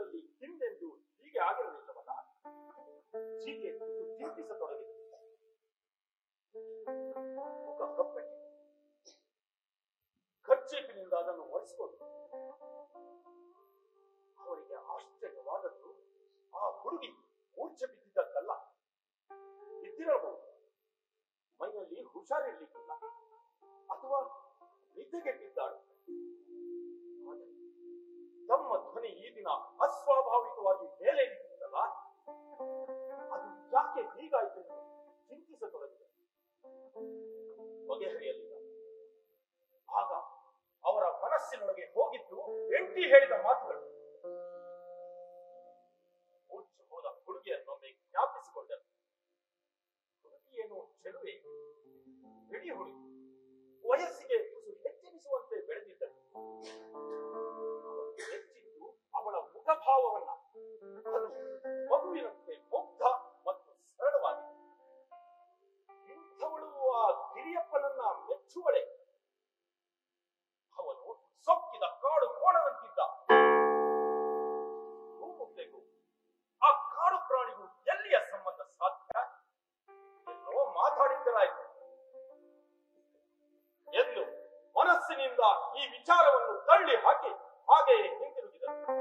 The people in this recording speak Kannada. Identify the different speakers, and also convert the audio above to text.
Speaker 1: ದಿನಗಳಲ್ಲಿ ಹಿಂದೆಂದು ಹೀಗೆ ಆಗಿರಲಿಲ್ಲವಲ್ಲ ಜೀಕೆ ಕೂತು ಚಿಂತಿಸತೊಡಗಿದ ಮುಖ ಕಪ್ಪೆಟ್ಟಿ ಖರ್ಚೀಪಿನಿಂದ ಅದನ್ನು ಒರೆಸಿಕೊಂಡು ಅವರಿಗೆ ಆಶ್ಚರ್ಯವಾದದ್ದು ಆ ಹುಡುಗಿ ಮೂರ್ಛೆ ಬಿದ್ದಿದ್ದಕ್ಕಲ್ಲ ಬಿದ್ದಿರಬಹುದು ಮೈಯಲ್ಲಿ ಹುಷಾರಿರ್ಲಿಕ್ಕಿಲ್ಲ ಅಥವಾ ನಿದ್ದೆಗೆಟ್ಟಿದ್ದಾಳೆ ಆದರೆ ತಮ್ಮ ಧ್ವನಿ ಈ ದಿನ ಅಸ್ವಾಭಾವಿಕವಾಗಿ ಮೇಲೆ ನಿಂತಿತ್ತಲ್ಲ ಅದು ಯಾಕೆ ಹೀಗಾಯಿತೆಂದು ಚಿಂತಿಸತೊಡಗಿದೆ ಬಗೆಹರಿಯಲಿಲ್ಲ ಆಗ ಅವರ ಮನಸ್ಸಿನೊಳಗೆ ಹೋಗಿದ್ದು ಎಂಟಿ ಹೇಳಿದ ಮಾತುಗಳು ಮೂರ್ಛೆ ಹೋದ ಹುಡುಗಿಯನ್ನೊಮ್ಮೆ ಜ್ಞಾಪಿಸಿಕೊಂಡರು ಹುಡುಗಿಯೇನು ಚೆಲುವೆ ಬಿಡಿ ಹುಡುಗಿ ವಯಸ್ಸಿಗೆ ತುಸು ಹೆಚ್ಚೆನಿಸುವಂತೆ ಬೆಳೆದಿದ್ದಳು ಅವಳು ಹೆಚ್ಚಿದ್ದು ಅವಳ ಮುಖಭಾವವನ್ನ ಅದು ಮಗುವಿನಂತೆ ಮುಗ್ಧ ಮತ್ತು ಸರಳವಾಗಿದೆ ಇಂಥವಳು ಆ ಗಿರಿಯಪ್ಪನನ್ನ ಮೆಚ್ಚುವಳೆ ಅವನು ಸೊಕ್ಕಿದ ಕಾಡು ಕೋಣದಂತಿದ್ದ ಭೂಮುದ್ದೆಗೂ ಆ ಕಾಡು ಪ್ರಾಣಿಗೂ ಎಲ್ಲಿಯ ಸಂಬಂಧ ಸಾಧ್ಯ ಎಲ್ಲೋ ಮಾತಾಡಿದ್ದರಾಯ್ತು ಎಂದು ಮನಸ್ಸಿನಿಂದ ಈ ವಿಚಾರವನ್ನು ತಳ್ಳಿ ಹಾಕಿ ಹಾಗೆಯೇ ಹಿಂತಿರುಗಿದರು